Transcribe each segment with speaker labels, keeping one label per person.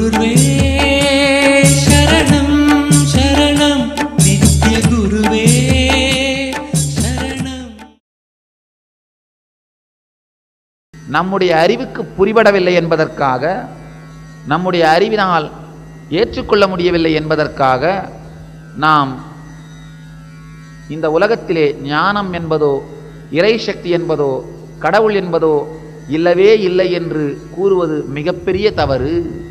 Speaker 1: குருவே சரணம் சரணம் நித்ய குருவே சரணம்
Speaker 2: நம்முடைய அறிவுக்கு புரிபடவில்லை என்பதற்காக நம்முடைய அறிவினால் ஏற்றுக்கொள்ள முடியவில்லை என்பதற்காக நாம் இந்த உலகத்திலே ஞானம் என்பதோ இறைசக்தி என்பதோ கடவுள் என்பதோ இல்லவே இல்லை என்று கூறுவது மிகப்பெரிய தவறு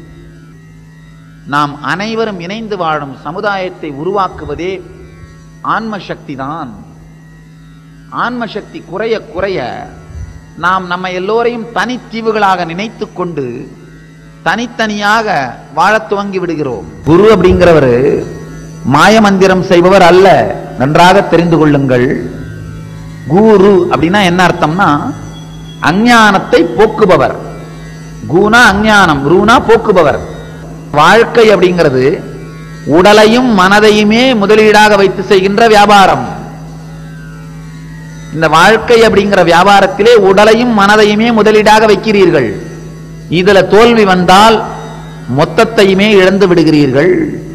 Speaker 2: நாம் அனைவரும் இணைந்து வாழும் சமுதாயத்தை உருவாக்குவதே ஆன்ம சக்திதான் ஆன்ம சக்தி குறைய குறைய நாம் நம்ம எல்லோரையும் தனித்தீவுகளாக நினைத்து கொண்டு தனித்தனியாக வாழத் துவங்கி விடுகிறோம் குரு அப்படிங்கிறவர் மாயமந்திரம் செய்பவர் அல்ல நன்றாக தெரிந்து கொள்ளுங்கள் குரு அப்படின்னா என்ன அர்த்தம்னா அஞ்ஞானத்தை போக்குபவர் குணா அஞ்ஞானம் ரூனா போக்குபவர் வாழ்க்கை அப்படிங்கிறது உடலையும் மனதையுமே முதலீடாக வைத்து செய்கின்ற வியாபாரம் இந்த வாழ்க்கை அப்படிங்கிற வியாபாரத்திலே உடலையும் மனதையுமே முதலீடாக வைக்கிறீர்கள் இதுல தோல்வி வந்தால் மொத்தத்தையுமே இழந்து விடுகிறீர்கள்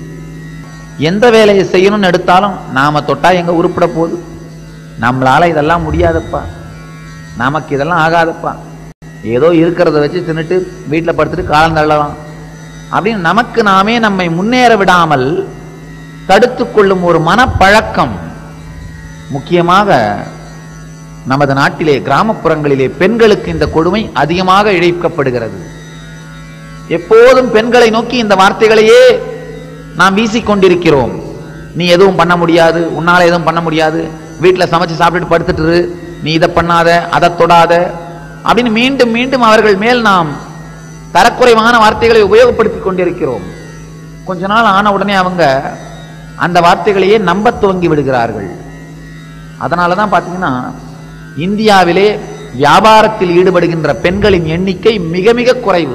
Speaker 2: எந்த வேலையை செய்யணும்னு எடுத்தாலும் நாம தொட்டா எங்க உருப்பட போகுது நம்மளால இதெல்லாம் முடியாதப்பா நமக்கு இதெல்லாம் ஆகாதப்பா ஏதோ இருக்கிறத வச்சு தின்னுட்டு வீட்டில் படுத்துட்டு காலம் தள்ளலாம் அப்படின்னு நமக்கு நாமே நம்மை முன்னேற விடாமல் தடுத்துக் கொள்ளும் ஒரு மனப்பழக்கம் முக்கியமாக நமது நாட்டிலே கிராமப்புறங்களிலே பெண்களுக்கு இந்த கொடுமை அதிகமாக இழைக்கப்படுகிறது எப்போதும் பெண்களை நோக்கி இந்த வார்த்தைகளையே நாம் வீசிக்கொண்டிருக்கிறோம் நீ எதுவும் பண்ண முடியாது உன்னால எதுவும் பண்ண முடியாது வீட்டில் சமைச்சு சாப்பிட்டுட்டு படுத்துட்டு இரு. நீ இதை பண்ணாத அதை தொடாத அப்படின்னு மீண்டும் மீண்டும் அவர்கள் மேல் நாம் தரக்குறைவான வார்த்தைகளை உபயோகப்படுத்திக் கொண்டிருக்கிறோம் கொஞ்ச நாள் ஆன உடனே அவங்க அந்த வார்த்தைகளையே நம்ப துவங்கி விடுகிறார்கள் அதனால தான் பார்த்தீங்கன்னா இந்தியாவிலே வியாபாரத்தில் ஈடுபடுகின்ற பெண்களின் எண்ணிக்கை மிக மிக குறைவு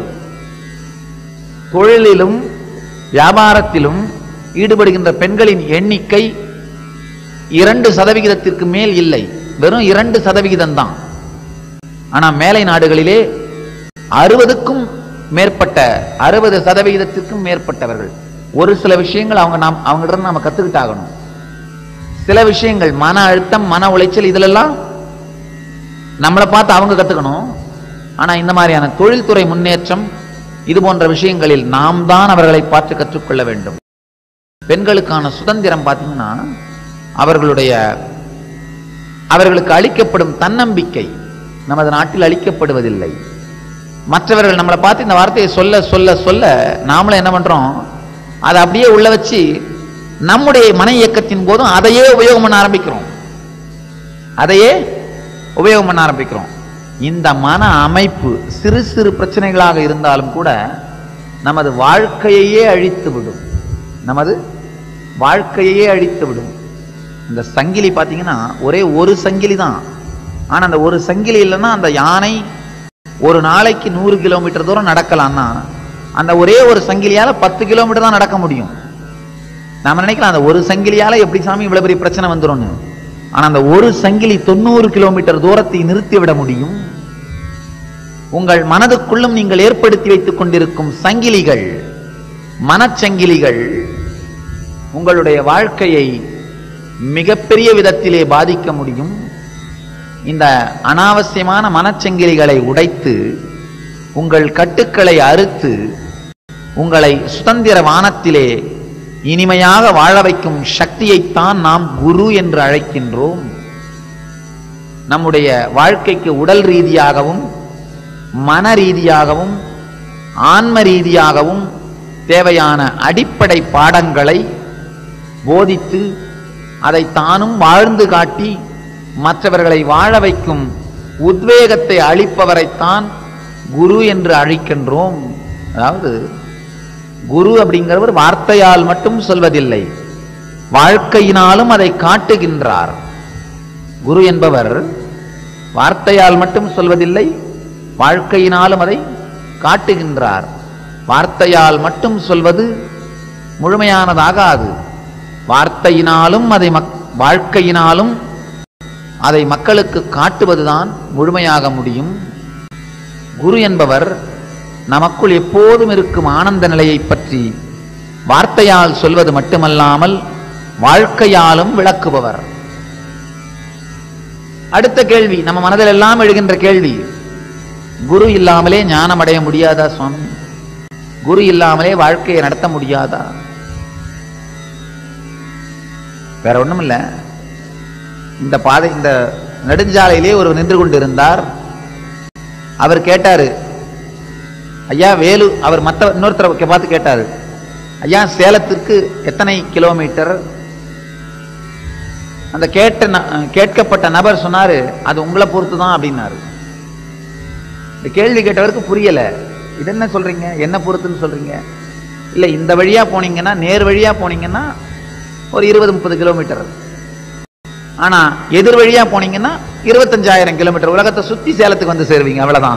Speaker 2: தொழிலிலும் வியாபாரத்திலும் ஈடுபடுகின்ற பெண்களின் எண்ணிக்கை இரண்டு சதவிகிதத்திற்கு மேல் இல்லை வெறும் இரண்டு சதவிகிதம் தான் ஆனா மேலை நாடுகளிலே அறுபதுக்கும் மேற்பட்ட அறுபது சதவிகிதத்திற்கும் மேற்பட்டவர்கள் ஒரு சில விஷயங்கள் அவங்க நாம் அவங்ககிட்ட நாம கத்துக்கிட்டாகணும் சில விஷயங்கள் மன அழுத்தம் மன உளைச்சல் இதிலெல்லாம் நம்மளை பார்த்து அவங்க கத்துக்கணும் ஆனா இந்த மாதிரியான தொழில்துறை முன்னேற்றம் இது போன்ற விஷயங்களில் நாம் தான் அவர்களை பார்த்து கற்றுக்கொள்ள வேண்டும் பெண்களுக்கான சுதந்திரம் பார்த்தீங்கன்னா அவர்களுடைய அவர்களுக்கு அளிக்கப்படும் தன்னம்பிக்கை நமது நாட்டில் அளிக்கப்படுவதில்லை மற்றவர்கள் நம்மளை பார்த்து இந்த வார்த்தையை சொல்ல சொல்ல சொல்ல நாமளும் என்ன பண்றோம் அதை அப்படியே உள்ள வச்சு நம்முடைய மன இயக்கத்தின் போதும் அதையே உபயோகம் பண்ண ஆரம்பிக்கிறோம் அதையே உபயோகம் பண்ண ஆரம்பிக்கிறோம் இந்த மன அமைப்பு சிறு சிறு பிரச்சனைகளாக இருந்தாலும் கூட நமது வாழ்க்கையையே அழித்து விடும் நமது வாழ்க்கையையே அழித்து விடும் இந்த சங்கிலி பார்த்தீங்கன்னா ஒரே ஒரு சங்கிலி தான் ஆனா அந்த ஒரு சங்கிலி இல்லைன்னா அந்த யானை ஒரு நாளைக்கு நூறு கிலோமீட்டர் தூரம் நடக்கலாம்னா அந்த ஒரே ஒரு சங்கிலியால பத்து கிலோமீட்டர் தான் நடக்க முடியும் நாம நினைக்கலாம் அந்த ஒரு சங்கிலியால எப்படி சாமி இவ்வளவு பெரிய பிரச்சனை வந்துரும்னு ஆனா அந்த ஒரு சங்கிலி தொண்ணூறு கிலோமீட்டர் தூரத்தை நிறுத்தி விட முடியும் உங்கள் மனதுக்குள்ளும் நீங்கள் ஏற்படுத்தி வைத்துக் கொண்டிருக்கும் சங்கிலிகள் மனச்சங்கிலிகள் உங்களுடைய வாழ்க்கையை மிகப்பெரிய விதத்திலே பாதிக்க முடியும் இந்த அனாவசியமான மனச்சங்கிலிகளை உடைத்து உங்கள் கட்டுக்களை அறுத்து உங்களை சுதந்திர வானத்திலே இனிமையாக வாழ வைக்கும் சக்தியைத்தான் நாம் குரு என்று அழைக்கின்றோம் நம்முடைய வாழ்க்கைக்கு உடல் ரீதியாகவும் மன ரீதியாகவும் ஆன்ம ரீதியாகவும் தேவையான அடிப்படை பாடங்களை போதித்து அதை தானும் வாழ்ந்து காட்டி மற்றவர்களை வாழ வைக்கும் உத்வேகத்தை அளிப்பவரைத்தான் குரு என்று அழைக்கின்றோம் அதாவது குரு அப்படிங்கிறவர் வார்த்தையால் மட்டும் சொல்வதில்லை வாழ்க்கையினாலும் அதை காட்டுகின்றார் குரு என்பவர் வார்த்தையால் மட்டும் சொல்வதில்லை வாழ்க்கையினாலும் அதை காட்டுகின்றார் வார்த்தையால் மட்டும் சொல்வது முழுமையானதாகாது வார்த்தையினாலும் அதை மக் வாழ்க்கையினாலும் அதை மக்களுக்கு காட்டுவதுதான் முழுமையாக முடியும் குரு என்பவர் நமக்குள் எப்போதும் இருக்கும் ஆனந்த நிலையை பற்றி வார்த்தையால் சொல்வது மட்டுமல்லாமல் வாழ்க்கையாலும் விளக்குபவர் அடுத்த கேள்வி நம்ம மனதில் எல்லாம் எழுகின்ற கேள்வி குரு இல்லாமலே ஞானம் அடைய முடியாதா சுவாமி குரு இல்லாமலே வாழ்க்கையை நடத்த முடியாதா வேற ஒண்ணும் இல்ல இந்த பாதை இந்த நெடுஞ்சாலையிலே ஒரு நின்று கொண்டிருந்தார் அவர் கேட்டாரு ஐயா வேலு அவர் மத்த இன்னொருத்தரை பார்த்து கேட்டாரு ஐயா சேலத்திற்கு எத்தனை கிலோமீட்டர் அந்த கேட்ட ந- கேட்கப்பட்ட நபர் சொன்னாரு அது உங்களை பொறுத்து தான் அப்படின்னாரு இந்த கேள்வி கேட்டவருக்கு புரியல இது என்ன சொல்றீங்க என்ன பொறுத்துன்னு சொல்றீங்க இல்ல இந்த வழியா போனீங்கன்னா நேர் வழியா போனீங்கன்னா ஒரு இருபது முப்பது கிலோமீட்டர் ஆனா எதிர் வழியா போனீங்கன்னா இருபத்தஞ்சாயிரம் கிலோமீட்டர் உலகத்தை சுத்தி சேலத்துக்கு வந்து சேருவீங்க அவ்வளவுதான்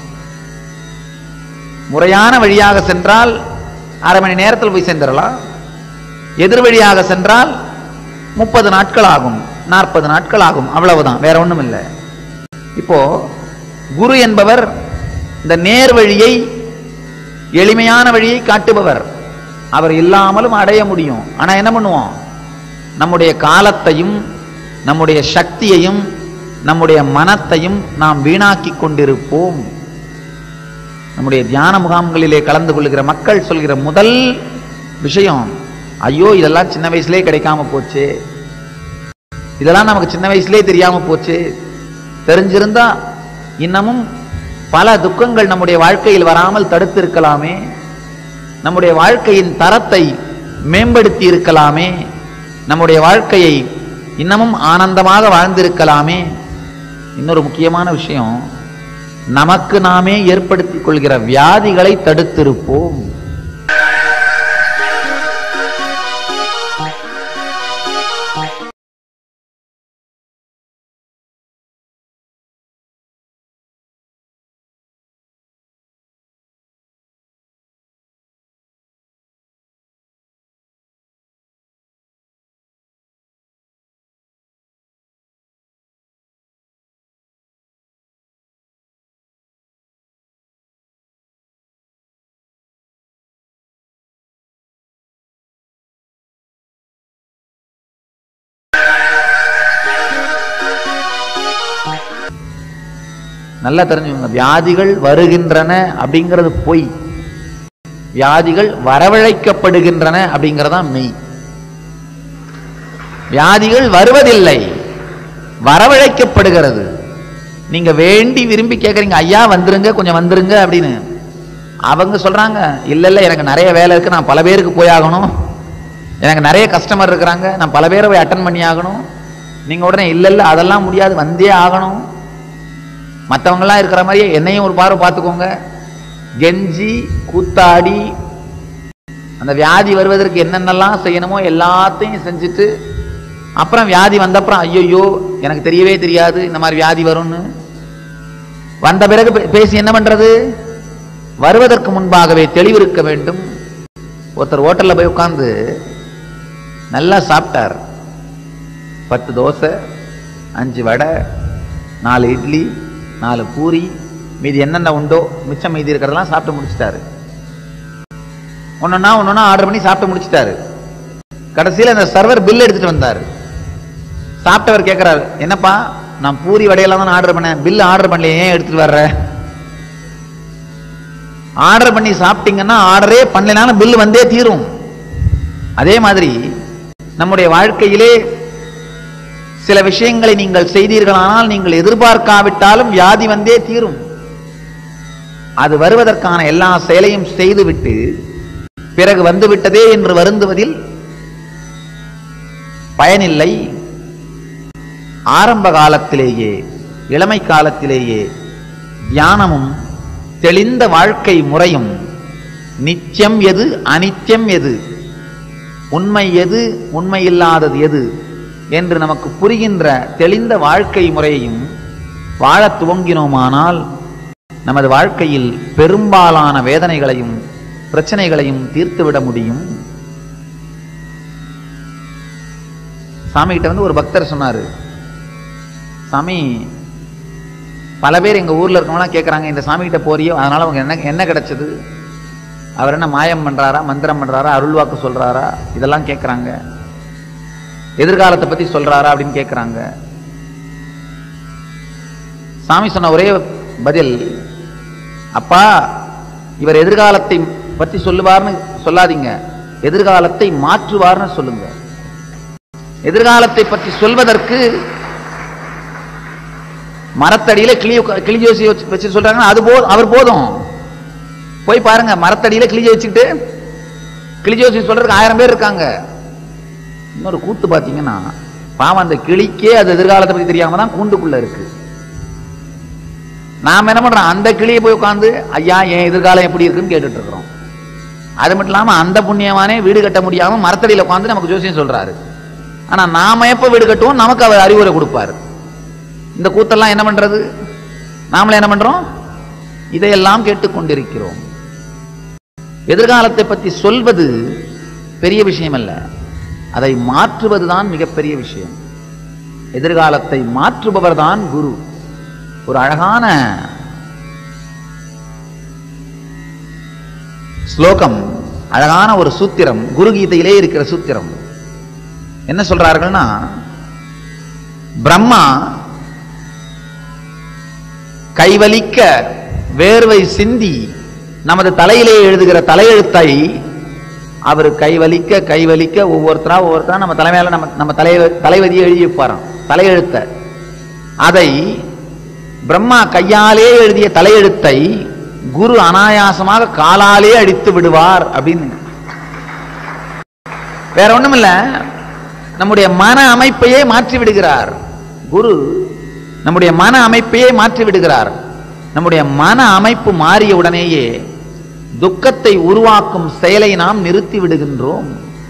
Speaker 2: முறையான வழியாக சென்றால் அரை மணி நேரத்தில் போய் சேர்ந்துடலாம் எதிர் வழியாக சென்றால் முப்பது நாட்கள் ஆகும் நாற்பது நாட்கள் ஆகும் அவ்வளவுதான் வேற ஒண்ணும் இல்லை இப்போ குரு என்பவர் இந்த நேர் வழியை எளிமையான வழியை காட்டுபவர் அவர் இல்லாமலும் அடைய முடியும் ஆனா என்ன பண்ணுவோம் நம்முடைய காலத்தையும் நம்முடைய சக்தியையும் நம்முடைய மனத்தையும் நாம் வீணாக்கி கொண்டிருப்போம் நம்முடைய தியான முகாம்களிலே கலந்து கொள்கிற மக்கள் சொல்கிற முதல் விஷயம் ஐயோ இதெல்லாம் சின்ன வயசுலயே கிடைக்காம போச்சு இதெல்லாம் நமக்கு சின்ன வயசுலயே தெரியாம போச்சு தெரிஞ்சிருந்தா இன்னமும் பல துக்கங்கள் நம்முடைய வாழ்க்கையில் வராமல் தடுத்திருக்கலாமே நம்முடைய வாழ்க்கையின் தரத்தை மேம்படுத்தி இருக்கலாமே நம்முடைய வாழ்க்கையை இன்னமும் ஆனந்தமாக வாழ்ந்திருக்கலாமே இன்னொரு முக்கியமான விஷயம் நமக்கு நாமே ஏற்படுத்திக் கொள்கிற வியாதிகளை தடுத்திருப்போம் நல்லா தெரிஞ்சுக்கோங்க வியாதிகள் வருகின்றன அப்படிங்கிறது பொய் வியாதிகள் வரவழைக்கப்படுகின்றன அப்படிங்கறதா மெய் வியாதிகள் வருவதில்லை வரவழைக்கப்படுகிறது நீங்க வேண்டி விரும்பி கேக்குறீங்க ஐயா வந்துருங்க கொஞ்சம் வந்துருங்க அப்படின்னு அவங்க சொல்றாங்க இல்ல இல்ல எனக்கு நிறைய வேலை இருக்கு நான் பல பேருக்கு போய் ஆகணும் எனக்கு நிறைய கஸ்டமர் இருக்கிறாங்க நான் பல பேரை போய் அட்டன் பண்ணி ஆகணும் நீங்க உடனே இல்ல இல்ல அதெல்லாம் முடியாது வந்தே ஆகணும் மற்றவங்களாம் இருக்கிற மாதிரியே என்னையும் ஒரு பார்வை பார்த்துக்கோங்க கெஞ்சி கூத்தாடி அந்த வியாதி வருவதற்கு என்னென்னலாம் செய்யணுமோ எல்லாத்தையும் செஞ்சுட்டு அப்புறம் வியாதி வந்தப்புறம் ஐயோ எனக்கு தெரியவே தெரியாது இந்த மாதிரி வியாதி வரும்னு வந்த பிறகு பே- பேசி என்ன பண்றது வருவதற்கு முன்பாகவே தெளிவிருக்க வேண்டும் ஒருத்தர் ஹோட்டல்ல போய் உட்கார்ந்து நல்லா சாப்பிட்டார் பத்து தோசை அஞ்சு வடை நாலு இட்லி நாலு பூரி மீதி என்னென்ன உண்டோ மிச்சம் மீதி இருக்கிறதெல்லாம் சாப்பிட்டு முடிச்சிட்டாரு ஒன்னொன்னா ஒன்னொன்னா ஆர்டர் பண்ணி சாப்பிட்டு முடிச்சிட்டாரு கடைசியில் அந்த சர்வர் பில் எடுத்துட்டு வந்தார் சாப்பிட்டவர் கேட்கிறாரு என்னப்பா நான் பூரி வடையெல்லாம் தான் ஆர்டர் பண்ணேன் பில் ஆர்டர் பண்ணல ஏன் எடுத்துட்டு வர்ற ஆர்டர் பண்ணி சாப்பிட்டீங்கன்னா ஆர்டரே பண்ணலைனாலும் பில் வந்தே தீரும் அதே மாதிரி நம்முடைய வாழ்க்கையிலே சில விஷயங்களை நீங்கள் செய்தீர்களானால் நீங்கள் எதிர்பார்க்காவிட்டாலும் வியாதி வந்தே தீரும் அது வருவதற்கான எல்லா செயலையும் செய்துவிட்டு பிறகு வந்துவிட்டதே என்று வருந்துவதில் பயனில்லை ஆரம்ப காலத்திலேயே இளமை காலத்திலேயே தியானமும் தெளிந்த வாழ்க்கை முறையும் நித்தியம் எது அனித்தியம் எது உண்மை எது உண்மை இல்லாதது எது என்று நமக்கு புரிகின்ற தெளிந்த வாழ்க்கை முறையையும் வாழத் துவங்கினோமானால் நமது வாழ்க்கையில் பெரும்பாலான வேதனைகளையும் பிரச்சனைகளையும் தீர்த்துவிட முடியும் சாமி கிட்ட வந்து ஒரு பக்தர் சொன்னாரு சாமி பல பேர் எங்க ஊர்ல இருக்கவங்களாம் கேட்கறாங்க இந்த சாமி கிட்ட போறியோ அதனால அவங்க என்ன என்ன கிடைச்சது அவர் என்ன மாயம் பண்றாரா மந்திரம் பண்றாரா அருள்வாக்கு சொல்றாரா இதெல்லாம் கேட்கறாங்க எதிர்காலத்தை பத்தி சொல்றாரா அப்படின்னு கேட்கறாங்க சாமி சொன்ன ஒரே பதில் அப்பா இவர் எதிர்காலத்தை பத்தி சொல்லுவார்னு சொல்லாதீங்க எதிர்காலத்தை மாற்றுவார்னு சொல்லுங்க எதிர்காலத்தை பற்றி சொல்வதற்கு மரத்தடியில கிளி உக்கா- கிளி ஜோசி வச்சு வச்சு சொல்றாங்கன்னா அது போ அவர் போதும் போய் பாருங்க மரத்தடியில கிளிஜ வச்சுக்கிட்டு கிளி ஜோசி சொல்றதுக்கு ஆயிரம் பேர் இருக்காங்க இன்னொரு கூத்து பாத்தீங்கன்னா பாவம் அந்த கிளிக்கே அது எதிர்காலத்தை பத்தி தெரியாம தான் கூண்டுக்குள்ள இருக்கு நாம என்ன பண்றோம் அந்த கிளியை போய் உட்காந்து ஐயா என் எதிர்காலம் எப்படி இருக்குன்னு கேட்டுட்டு இருக்கிறோம் அது மட்டும் இல்லாம அந்த புண்ணியவானே வீடு கட்ட முடியாம மரத்தடியில உட்காந்து நமக்கு ஜோசியம் சொல்றாரு ஆனா நாம எப்ப வீடு கட்டுவோம் நமக்கு அவர் அறிவுரை கொடுப்பாரு இந்த கூத்தெல்லாம் என்ன பண்றது நாமளே என்ன பண்றோம் இதையெல்லாம் கேட்டுக்கொண்டிருக்கிறோம் எதிர்காலத்தை பற்றி சொல்வது பெரிய விஷயம் அல்ல அதை மாற்றுவதுதான் மிகப்பெரிய விஷயம் எதிர்காலத்தை மாற்றுபவர் தான் குரு ஒரு அழகான ஸ்லோகம் அழகான ஒரு சூத்திரம் குரு கீதையிலே இருக்கிற சூத்திரம் என்ன சொல்றார்கள்னா பிரம்மா கைவலிக்க வேர்வை சிந்தி நமது தலையிலே எழுதுகிற தலையெழுத்தை அவர் கைவலிக்க கைவலிக்க ஒவ்வொருத்தரா ஒவ்வொருத்தரா நம்ம தலைமையில நம்ம நம்ம தலை தலைவதியை எழுதி வைப்பாராம் தலையெழுத்த அதை பிரம்மா கையாலே எழுதிய தலையெழுத்தை குரு அனாயாசமாக காலாலே அடித்து விடுவார் அப்படின்னு வேற ஒண்ணும் இல்ல நம்முடைய மன அமைப்பையே மாற்றி விடுகிறார் குரு நம்முடைய மன அமைப்பையே மாற்றி விடுகிறார் நம்முடைய மன அமைப்பு மாறிய உடனேயே துக்கத்தை உருவாக்கும் செயலை நாம் நிறுத்தி விடுகின்றோம்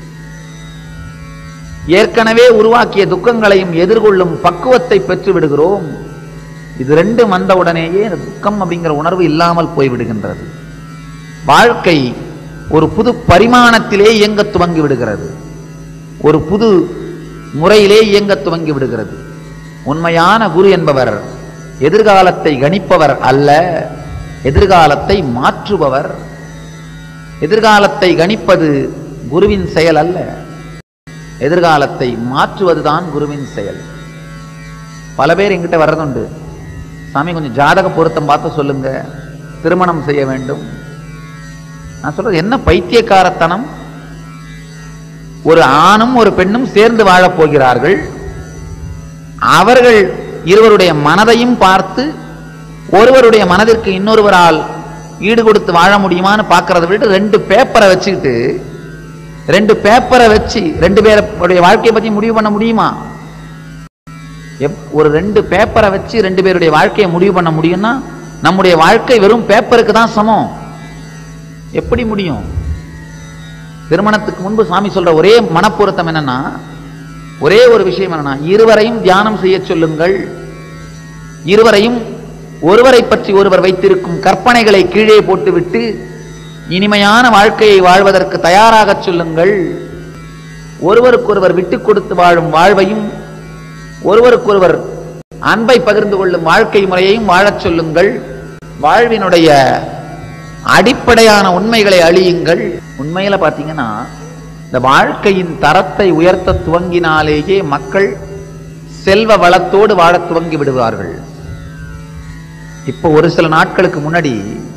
Speaker 2: ஏற்கனவே உருவாக்கிய துக்கங்களையும் எதிர்கொள்ளும் பக்குவத்தை பெற்று விடுகிறோம் இது ரெண்டும் வந்த உடனேயே இந்த துக்கம் அப்படிங்கிற உணர்வு இல்லாமல் போய்விடுகின்றது வாழ்க்கை ஒரு புது பரிமாணத்திலே இயங்க துவங்கி விடுகிறது ஒரு புது முறையிலே இயங்க துவங்கி விடுகிறது உண்மையான குரு என்பவர் எதிர்காலத்தை கணிப்பவர் அல்ல எதிர்காலத்தை மாற்றுபவர் எதிர்காலத்தை கணிப்பது குருவின் செயல் அல்ல எதிர்காலத்தை மாற்றுவதுதான் குருவின் செயல் பல பேர் எங்கிட்ட வர்றதுண்டு சாமி கொஞ்சம் ஜாதக பொருத்தம் பார்த்து சொல்லுங்க திருமணம் செய்ய வேண்டும் நான் சொல்றது என்ன பைத்தியக்காரத்தனம் ஒரு ஆணும் ஒரு பெண்ணும் சேர்ந்து வாழப் போகிறார்கள் அவர்கள் இருவருடைய மனதையும் பார்த்து ஒருவருடைய மனதிற்கு இன்னொருவரால் ஈடு கொடுத்து வாழ முடியுமான்னு பார்க்கறத விட ரெண்டு பேப்பரை வச்சுக்கிட்டு ரெண்டு பேப்பரை வச்சு ரெண்டு பேருடைய வாழ்க்கையை பத்தி முடிவு பண்ண முடியுமா எப்- ஒரு ரெண்டு பேப்பரை வச்சு ரெண்டு பேருடைய வாழ்க்கையை முடிவு பண்ண முடியும்னா நம்முடைய வாழ்க்கை வெறும் பேப்பருக்கு தான் சமம் எப்படி முடியும் திருமணத்துக்கு முன்பு சாமி சொல்ற ஒரே மனப்பொருத்தம் என்னன்னா ஒரே ஒரு விஷயம் என்னன்னா இருவரையும் தியானம் செய்ய சொல்லுங்கள் இருவரையும் ஒருவரை பற்றி ஒருவர் வைத்திருக்கும் கற்பனைகளை கீழே போட்டுவிட்டு இனிமையான வாழ்க்கையை வாழ்வதற்கு தயாராகச் சொல்லுங்கள் ஒருவருக்கொருவர் விட்டுக் கொடுத்து வாழும் வாழ்வையும் ஒருவருக்கொருவர் அன்பை பகிர்ந்து கொள்ளும் வாழ்க்கை முறையையும் வாழச் சொல்லுங்கள் வாழ்வினுடைய அடிப்படையான உண்மைகளை அழியுங்கள் உண்மையில பாத்தீங்கன்னா இந்த வாழ்க்கையின் தரத்தை உயர்த்த துவங்கினாலேயே மக்கள் செல்வ வளத்தோடு வாழத் துவங்கி விடுவார்கள் இப்போ ஒரு சில நாட்களுக்கு முன்னாடி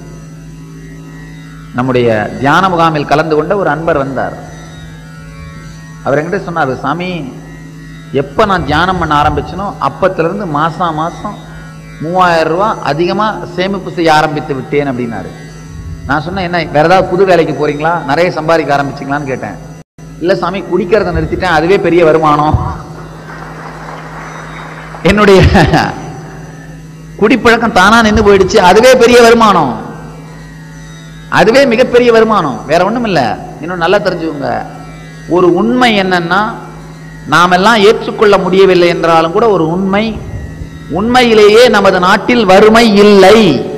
Speaker 2: நம்முடைய தியான முகாமில் கலந்து கொண்ட ஒரு அன்பர் வந்தார் அவர் என்கிட்ட சொன்னார் சாமி எப்ப நான் தியானம் பண்ண ஆரம்பிச்சனோ அப்பத்துல இருந்து மாசம் மாசம் மூவாயிரம் ரூபாய் அதிகமா சேமிப்பு செய்ய ஆரம்பித்து விட்டேன் அப்படின்னாரு நான் சொன்னேன் என்ன வேற ஏதாவது புது வேலைக்கு போறீங்களா நிறைய சம்பாதிக்க ஆரம்பிச்சிங்களான்னு கேட்டேன் இல்ல சாமி குடிக்கிறத நிறுத்திட்டேன் அதுவே பெரிய வருமானம் என்னுடைய குடிப்பழக்கம் தானா நின்று போயிடுச்சு அதுவே பெரிய வருமானம் அதுவே மிகப்பெரிய வருமானம் வேற ஒண்ணும் இல்ல இன்னும் நல்லா தெரிஞ்சுக்கோங்க ஒரு உண்மை என்னன்னா நாமெல்லாம் ஏற்றுக்கொள்ள முடியவில்லை என்றாலும் கூட ஒரு உண்மை உண்மையிலேயே நமது நாட்டில் வறுமை இல்லை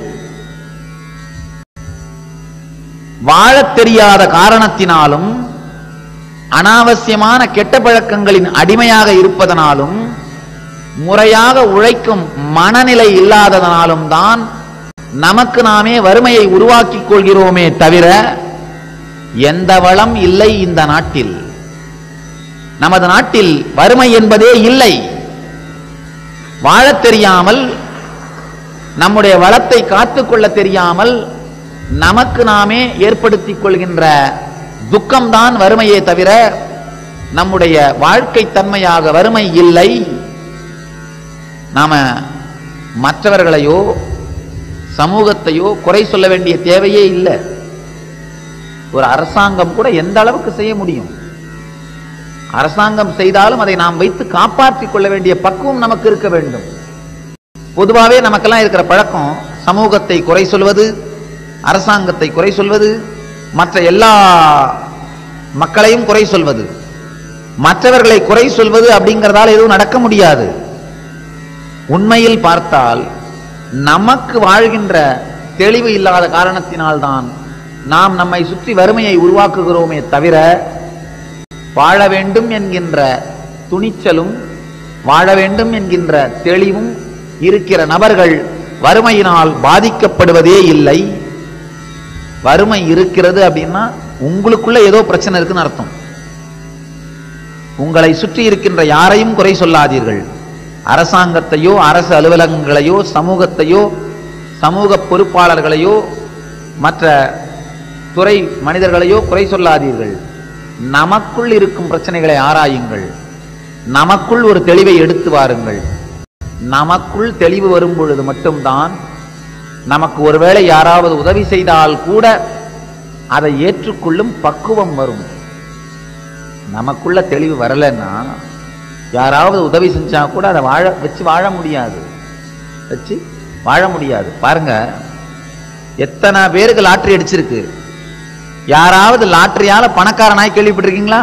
Speaker 2: வாழத் தெரியாத காரணத்தினாலும் அனாவசியமான கெட்ட பழக்கங்களின் அடிமையாக இருப்பதனாலும் முறையாக உழைக்கும் மனநிலை இல்லாததனாலும் தான் நமக்கு நாமே வறுமையை உருவாக்கிக் கொள்கிறோமே தவிர எந்த வளம் இல்லை இந்த நாட்டில் நமது நாட்டில் வறுமை என்பதே இல்லை வாழத் தெரியாமல் நம்முடைய வளத்தை காத்துக்கொள்ள தெரியாமல் நமக்கு நாமே ஏற்படுத்திக் கொள்கின்ற துக்கம்தான் வறுமையே தவிர நம்முடைய வாழ்க்கை தன்மையாக வறுமை இல்லை நாம மற்றவர்களையோ சமூகத்தையோ குறை சொல்ல வேண்டிய தேவையே இல்லை ஒரு அரசாங்கம் கூட எந்த அளவுக்கு செய்ய முடியும் அரசாங்கம் செய்தாலும் அதை நாம் வைத்து காப்பாற்றிக் கொள்ள வேண்டிய பக்குவம் நமக்கு இருக்க வேண்டும் பொதுவாகவே நமக்கெல்லாம் இருக்கிற பழக்கம் சமூகத்தை குறை சொல்வது அரசாங்கத்தை குறை சொல்வது மற்ற எல்லா மக்களையும் குறை சொல்வது மற்றவர்களை குறை சொல்வது அப்படிங்கிறதால எதுவும் நடக்க முடியாது உண்மையில் பார்த்தால் நமக்கு வாழ்கின்ற தெளிவு இல்லாத காரணத்தினால்தான் நாம் நம்மை சுற்றி வறுமையை உருவாக்குகிறோமே தவிர வாழ வேண்டும் என்கின்ற துணிச்சலும் வாழ வேண்டும் என்கின்ற தெளிவும் இருக்கிற நபர்கள் வறுமையினால் பாதிக்கப்படுவதே இல்லை வறுமை இருக்கிறது அப்படின்னா உங்களுக்குள்ள ஏதோ பிரச்சனை இருக்குன்னு அர்த்தம் உங்களை சுற்றி இருக்கின்ற யாரையும் குறை சொல்லாதீர்கள் அரசாங்கத்தையோ அரசு அலுவலகங்களையோ சமூகத்தையோ சமூக பொறுப்பாளர்களையோ மற்ற துறை மனிதர்களையோ குறை சொல்லாதீர்கள் நமக்குள் இருக்கும் பிரச்சனைகளை ஆராயுங்கள் நமக்குள் ஒரு தெளிவை எடுத்து வாருங்கள் நமக்குள் தெளிவு வரும் பொழுது மட்டும்தான் நமக்கு ஒருவேளை யாராவது உதவி செய்தால் கூட அதை ஏற்றுக்கொள்ளும் பக்குவம் வரும் நமக்குள்ள தெளிவு வரலன்னா யாராவது உதவி செஞ்சா கூட அதை வாழ வச்சு வாழ முடியாது வச்சு வாழ முடியாது பாருங்க எத்தனை பேருக்கு லாட்டரி அடிச்சிருக்கு யாராவது லாட்டரியால பணக்காரனாய் கேள்விப்பட்டிருக்கீங்களா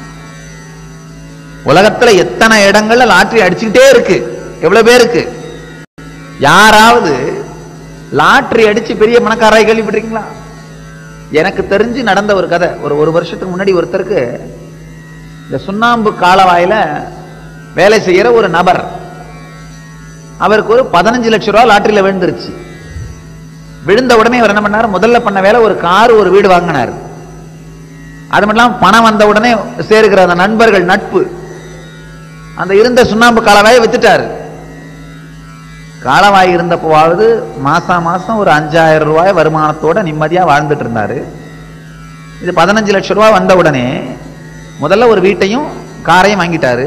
Speaker 2: உலகத்துல எத்தனை இடங்கள்ல லாட்டரி அடிச்சுக்கிட்டே இருக்கு எவ்வளவு பேருக்கு யாராவது லாட்டரி அடிச்சு பெரிய பணக்காராய் கேள்விப்பட்டிருக்கீங்களா எனக்கு தெரிஞ்சு நடந்த ஒரு கதை ஒரு ஒரு வருஷத்துக்கு முன்னாடி ஒருத்தருக்கு இந்த சுண்ணாம்பு காலவாயில வேலை செய்யற ஒரு நபர் அவருக்கு ஒரு பதினஞ்சு லட்சம் ரூபாய் லாட்டரியில விழுந்துருச்சு விழுந்த உடனே அவர் என்ன பண்ணாரு முதல்ல பண்ண வேலை ஒரு கார் ஒரு வீடு வாங்கினார் அது மட்டும் இல்லாம பணம் வந்த உடனே சேருகிற அந்த நண்பர்கள் நட்பு அந்த இருந்த சுண்ணாம்பு காலவாயை வித்துட்டாரு காலவாய் இருந்தப்போவாவது மாசா மாசம் ஒரு அஞ்சாயிரம் ரூபாய் வருமானத்தோட நிம்மதியா வாழ்ந்துட்டு இருந்தாரு இது பதினஞ்சு லட்சம் ரூபாய் வந்த உடனே முதல்ல ஒரு வீட்டையும் காரையும் வாங்கிட்டாரு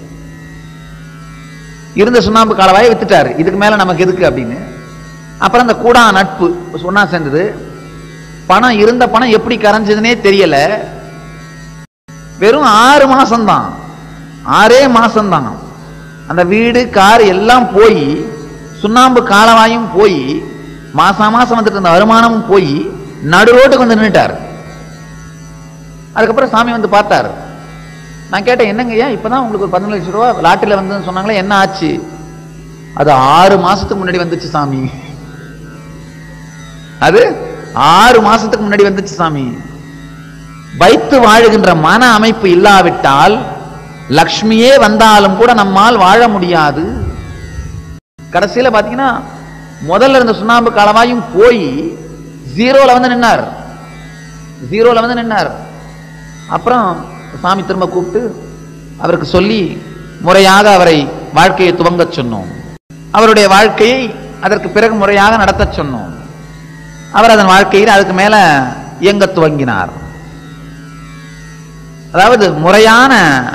Speaker 2: இருந்த சுண்ணாம்பு காலவாயை வித்துட்டாரு இதுக்கு மேல நமக்கு எதுக்கு அப்படின்னு அப்புறம் அந்த கூடா நட்பு சொன்னா சேர்ந்தது பணம் இருந்த பணம் எப்படி கரைஞ்சதுன்னே தெரியல வெறும் ஆறு மாசம்தான் ஆறே மாசம்தான் அந்த வீடு கார் எல்லாம் போய் சுண்ணாம்பு காலவாயும் போய் மாசா மாசம் வந்துட்டு இருந்த வருமானமும் போய் நடு ரோட்டுக்கு வந்து நின்னுட்டார் அதுக்கப்புறம் சாமி வந்து பார்த்தார் நான் கேட்டேன் என்னங்க ஐயா இப்பதான் உங்களுக்கு ஒரு பதினஞ்சு லட்சம் ரூபா லாட்டரியில வந்து சொன்னாங்களே என்ன ஆச்சு அது ஆறு மாசத்துக்கு முன்னாடி வந்துச்சு சாமி அது ஆறு மாசத்துக்கு முன்னாடி வந்துச்சு சாமி வைத்து வாழுகின்ற மன அமைப்பு இல்லாவிட்டால் லக்ஷ்மியே வந்தாலும் கூட நம்மால் வாழ முடியாது கடைசியில பாத்தீங்கன்னா முதல்ல இருந்த சுண்ணாம்பு காலமாயும் போய் ஜீரோல வந்து நின்னார் ஜீரோல வந்து நின்னார் அப்புறம் சாமி திரும்ப கூப்பிட்டு அவருக்கு சொல்லி முறையாக அவரை வாழ்க்கையை துவங்கச் சொன்னோம் அவருடைய வாழ்க்கையை அதற்கு பிறகு முறையாக நடத்தச் சொன்னோம் அவர் அதன் வாழ்க்கையில் அதுக்கு மேல இயங்க துவங்கினார் அதாவது முறையான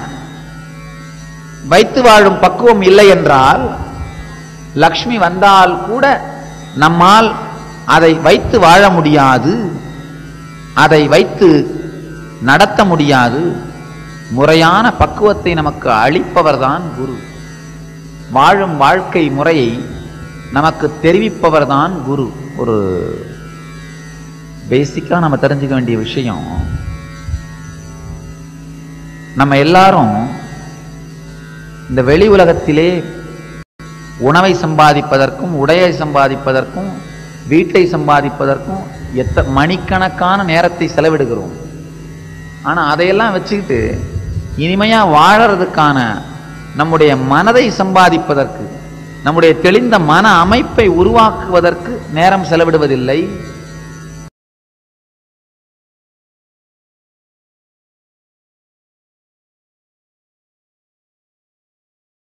Speaker 2: வைத்து வாழும் பக்குவம் இல்லை என்றால் லக்ஷ்மி வந்தால் கூட நம்மால் அதை வைத்து வாழ முடியாது அதை வைத்து நடத்த முடியாது முறையான பக்குவத்தை நமக்கு அளிப்பவர்தான் குரு வாழும் வாழ்க்கை முறையை நமக்கு தெரிவிப்பவர்தான் குரு ஒரு பேசிக்கா நம்ம தெரிஞ்சுக்க வேண்டிய விஷயம் நம்ம எல்லாரும் இந்த வெளி உலகத்திலே உணவை சம்பாதிப்பதற்கும் உடையை சம்பாதிப்பதற்கும் வீட்டை சம்பாதிப்பதற்கும் எத்த மணிக்கணக்கான நேரத்தை செலவிடுகிறோம் ஆனா அதையெல்லாம் வச்சுக்கிட்டு இனிமையா வாழறதுக்கான நம்முடைய மனதை சம்பாதிப்பதற்கு நம்முடைய தெளிந்த மன அமைப்பை உருவாக்குவதற்கு நேரம் செலவிடுவதில்லை